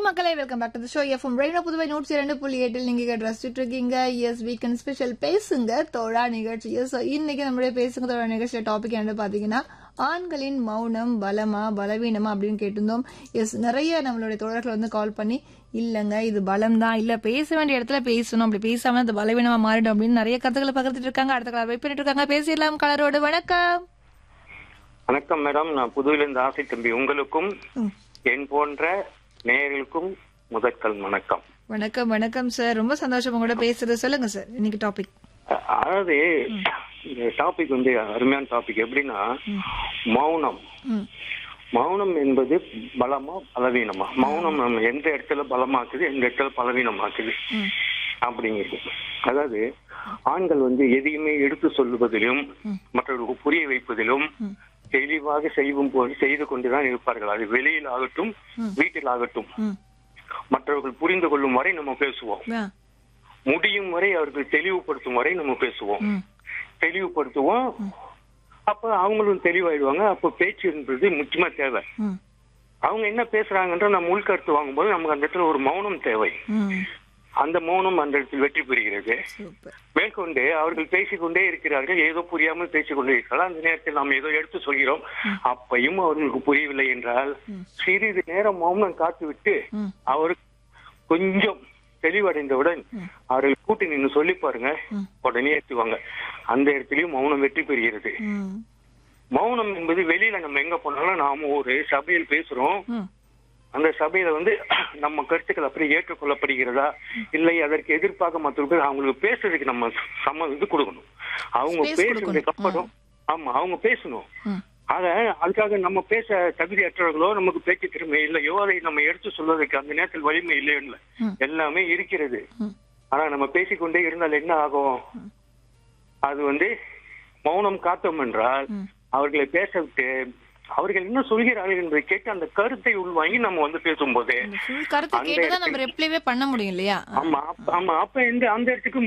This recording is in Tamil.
மக்களே welcome back to the show FM rainbow Puduvai நூற்றி இரண்டு புள்ளி எட்டில் நீங்க கேட்டு ரசிச்சுட்டு இருக்கீங்க எஸ் வீக்கெண்ட் ஸ்பெஷல் பேசுங்க தோழா நிகழ்ச்சி எஸ் இன்னைக்கு நம்மளுடைய பேசுங்க தோழா நிகழ்ச்சியில டாபிக் என்ன பாத்தீங்கன்னா ஆண்களின் மௌனம் பலமா பலவீனமா அப்படின்னு கேட்டிருந்தோம் எஸ் நிறைய நம்மளுடைய தோழர்கள் வந்து கால் பண்ணி இல்லங்க இது பலம் தான் இல்ல பேச வேண்டிய இடத்துல பேசணும் அப்படி பேசாம அது பலவீனமா மாறிடும் அப்படின்னு நிறைய கருத்துக்களை பகிர்ந்துட்டு இருக்காங்க அடுத்த கலர் வெயிட் பண்ணிட்டு இருக்காங்க பேசிடலாம் கலரோடு வணக்கம் வணக்கம் மேடம் நான் புதுவிலிருந்து ஆசை தம்பி உங்களுக்கும் ம். என் போன்ற நேயர்களுக்கும் முதற்கல் வணக்கம் வணக்கம் வணக்கம் சார் ரொம்ப சந்தோஷம் உங்களோட பேசுறது சொல்லுங்க சார் இன்னைக்கு டாபிக் அ- அதாவது இந்த டாபிக் வந்து அருமையான டாபிக் எப்படின்னா மௌனம் ம் மௌனம் என்பது பலமா பலவீனமா மௌனம் நம்ம எந்த இடத்துல பலமாக்குது எந்த இடத்துல பலவீனமாக்குது ம் அப்படிங்கிறது அதாவது ஆண்கள் வந்து எதையுமே எடுத்து சொல்லுவதிலும் மற்றவர்களுக்கு புரிய வைப்பதிலும் தெளிவாக செய்யும் போது செய்து கொண்டுதான் இருப்பார்கள் அது வெளியில் ஆகட்டும் வீட்டில் ஆகட்டும் ம் மற்றவர்கள் புரிந்து கொள்ளும் வரை நம்ம பேசுவோம் ஆ முடியும் வரை அவர்கள் தெளிவுபடுத்தும் வரை நம்ம பேசுவோம் ம் தெளிவுபடுத்துவோம் அப்ப அவங்களும் தெளிவாயிடுவாங்க அப்ப பேச்சு என்பது முக்கியமா தேவை ம் அவங்க என்ன பேசுறாங்கன்ற நம்ம உள்கருத்து வாங்கும்போது நமக்கு அந்த இடத்துல ஒரு மௌனம் தேவை ம் அந்த மௌனம் அந்த இடத்தில் வெற்றி பெறுகிறது சூப்பர் மேற்கொண்டு அவர்கள் பேசிக்கொண்டே இருக்கிறார்கள் ஏதோ புரியாமல் பேசிக்கொண்டே இருக்கிறார்கள் அந்த நேரத்தில் நாம் ஏதோ எடுத்து சொல்கிறோம் அப்பையும் அவர்களுக்கு புரியவில்லை என்றால் சிறிது நேரம் மௌனம் காத்துவிட்டு ம். அவர் கொஞ்சம் தெளிவடைந்தவுடன் அவர்கள் கூட்டி நின்று சொல்லி பாருங்க உடனே ஏற்றுவாங்க அந்த இடத்துலயும் மௌனம் வெற்றி பெறுகிறது ம் மௌனம் என்பது வெளியில நம்ம எங்க போனாலும் நாம ஒரு சபையில் பேசுறோம் ம் அந்த சபையில வந்து நம்ம கருத்துக்கள் அப்படியே ஏற்றுக்கொள்ளப்படுகிறதா இல்லை அதற்கு எதிர்ப்பாக மற்றவர்கள் அவங்களுக்கு பேசுறதுக்கு நம்ம சம இது கொடுக்கணும் அவங்க Space பேசுறதுக்கு கொடுக்கணும். அப்புறம் ஆமா அவங்க பேசணும் ம் ஆக அதுக்காக நம்ம பேச தகுதியற்றவர்களோ நமக்கு பேச்சு திறமை இல்லையோ அதை நம்ம எடுத்து சொல்வதற்கு அந்த நேரத்தில் வலிமை இல்லையோ இல்லை ம். எல்லாமே இருக்கிறது ம் ஆனா நம்ம பேசிக்கொண்டே இருந்தால் என்ன ஆகும் அது வந்து மௌனம் காத்தோம் என்றால் ம். அவர்களை பேச விட்டு அவர்கள் என்ன சொல்கிறார்கள் என்பதை கேட்டு அந்த கருத்தை உள்வாங்கி நம்ம வந்து பேசும்போது அந்த ஃபுல் கருத்தை கேட்டு தான் நம்ம ரெப்ளைவே பண்ண முடியும் இல்லையா ஆமா அப்ப- ஆமா அப்ப இந்த அந்த இடத்துக்கு